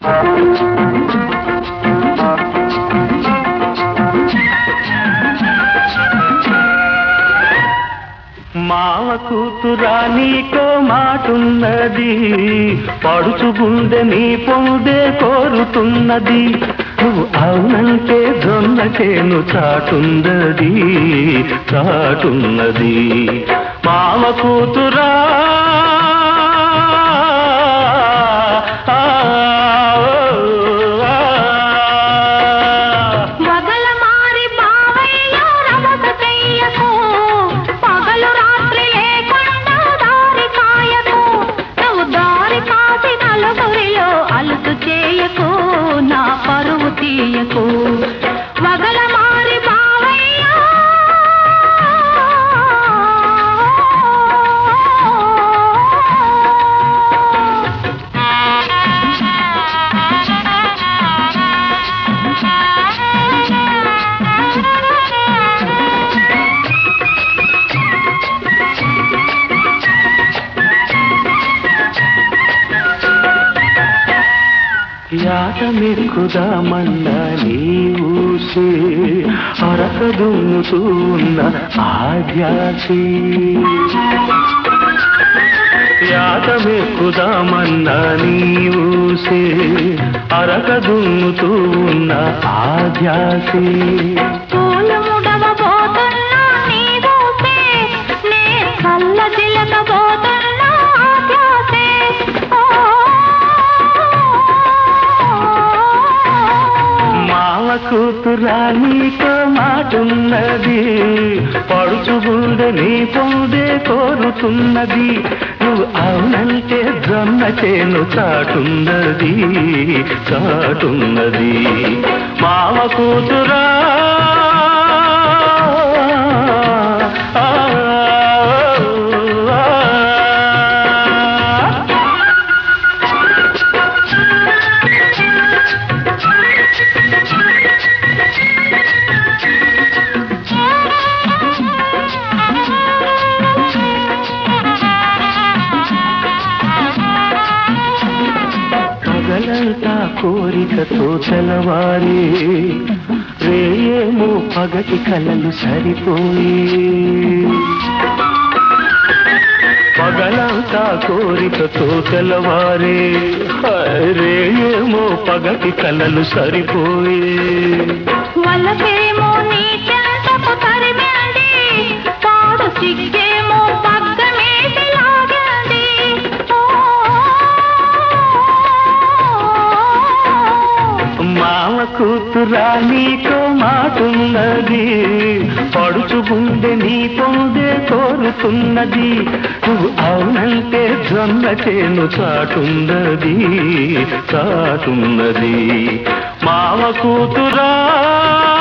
మావ కూతురా నీకో మాటున్నది పడుచు గుండె నీ పొందే కోరుతున్నది నువ్వు అవునంటే జొన్న చేను చాటున్నది చాటున్నది మావ కూతురా ఆ, ఆ, ఆ. వగల మారి బావయ్య రమత చెయ్యకు పగలు రాత్రి లేకుండా దారి కాయకు నువ్వు దారి కాసి నలుగురిలో అలుసు చేయకు నా పరువు తీయకు వగల మారి యాట మెక్కుదామన్న నీ ఊసే అరక దున్నుతూ ఉన్న ఆధ్యాసి యాట మెక్కుదామన్న నీ ఊసే అరక దున్నుతూ ఉన్న ఆధ్యాసి పూలు ముడవబోతున్నా నీ ఊసే, నే కళ్ళ చిలకబోతున్నా ఆ ధ్యాసే. ఓ, మావ కూతురా నీకో మాటున్నది పడుచు గుండె నీ పొందే కోరుతున్నది నువ్వు అవునంటే జొన్న చేను చాటున్నది చాటున్నది మావ కూతురా ఆ, ఆ, ఆ. పగలంతా కోరికతో తెలవారి రేయేమో పగటి కలలు సరిపోయి పగలంతా కోరికతో తెలవారే హాయ్ రేయేమో పగటి కలలు సరిపోయి వలసేమో నీ చెంతకు తరిమింది, పాడు సిగ్గేమో పగ్గమేసి లాగింది. ఓ, మామ కూతురా నీకో మాటున్నది పడుచు గుండె నీ పొందే కోరుతున్నది నువ్వు అవునంటే జొన్న చేను చాటున్నది చాటున్నది మామ కూతురా